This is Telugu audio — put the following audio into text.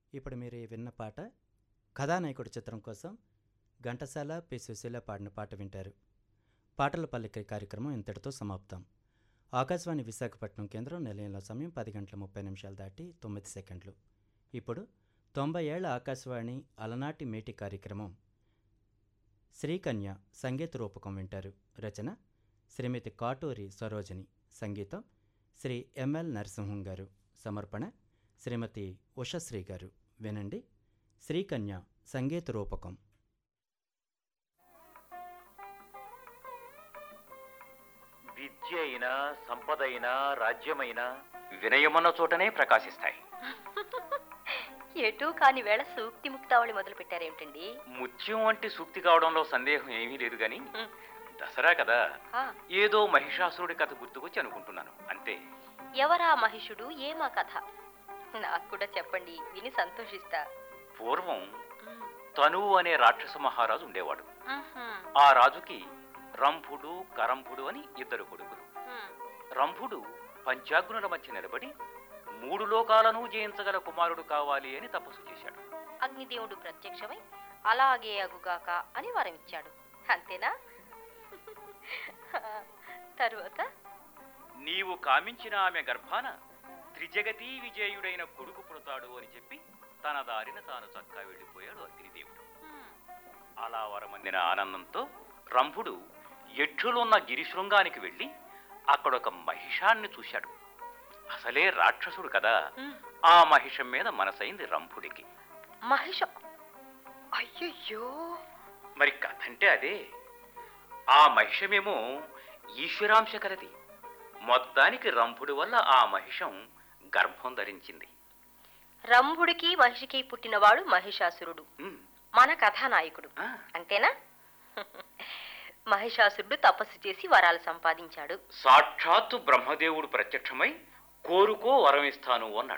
ఇప్పుడు మీరు ఈ విన్న పాట కథానాయకుడు చిత్రం కోసం ఘంటసాల పి సుశీల పాడిన పాట వింటారు పాటల పల్లిక కార్యక్రమం ఇంతటితో సమాప్తం ఆకాశవాణి విశాఖపట్నం కేంద్రం నిలయంలో సమయం పది గంటల ముప్పై నిమిషాలు దాటి తొమ్మిది సెకండ్లు ఇప్పుడు తొంభై ఏళ్ల ఆకాశవాణి అలనాటి మేటి కార్యక్రమం శ్రీకన్య సంగీత రూపకం వింటారు రచన శ్రీమతి కాటూరి సరోజిని సంగీతం శ్రీ ఎంఎల్ నరసింహం గారు సమర్పణ శ్రీమతి ఉషశ్రీ గారు వినండి శ్రీకన్య సంగీత రూపకం విద్య అయినా సంపద అయినా రాజ్యమైనా వినయమున్న చోటనే ప్రకాశిస్తాయి ఎటూ కాని వేళ సూక్తి ముక్తావళి మొదలు పెట్టారేమిటండి ముత్యం వంటి సూక్తి కావడంలో సందేహం ఏమీ లేదు గాని హ్మ్. దసరా కదా ఆ, ఏదో మహిషాసురుడి కథ గుర్తుకొచ్చి అనుకుంటున్నాను అంతే ఎవరా మహిషుడు ఏమా కథ నాకు కూడా చెప్పండి విని సంతోషిస్తా పూర్వం ఉమ్, తనువు అనే రాక్షస మహారాజు ఉండేవాడు ఉహుం, ఆ రాజుకి రంభుడు కరంభుడు అని ఇద్దరు కొడుకులు ఉమ్, రంభుడు పంచాగ్నుల మధ్య నిలబడి మూడు లోకాలను జయించగల కుమారుడు కావాలి అని తపస్సు చేశాడు అగ్నిదేవుడు ప్రత్యక్షమై అలాగే అగుగాక అని వరం ఇచ్చాడు అంతేనా తరువాత నీవు కామించిన ఆమె గర్భాన త్రిజగతీ విజయుడైన కొడుకు పుడతాడు అని చెప్పి తన దారిన తాను చక్కా వెళ్ళిపోయాడు అగ్నిదేవుడు ఉమ్, అలా వరమందిన ఆనందంతో రంభుడు యక్షులున్న గిరిశృంగానికి వెళ్ళి అక్కడొక మహిషాన్ని చూశాడు అసలే రాక్షసుడు కదా ఉమ్, ఆ మహిషం మీద మనసైంది రంభుడికి మహిష అయ్యయ్యో మరి కథ అంటే అదే ఆ మహిషమేమో ఈశ్వరాంశ కలది మొత్తానికి రంభుడి వల్ల ఆ మహిషం గర్భం ధరించింది రంభుడికి మహిషికి పుట్టినవాడు మహిషాసురుడు ఉమ్, మన కథానాయకుడు ఆ, అంతేనా మహిషాసురుడు తపస్సు చేసి వరాలు సంపాదించాడు సాక్షాత్తు బ్రహ్మదేవుడు ప్రత్యక్షమై కోరుకో వరం ఇస్తాను అన్నాడు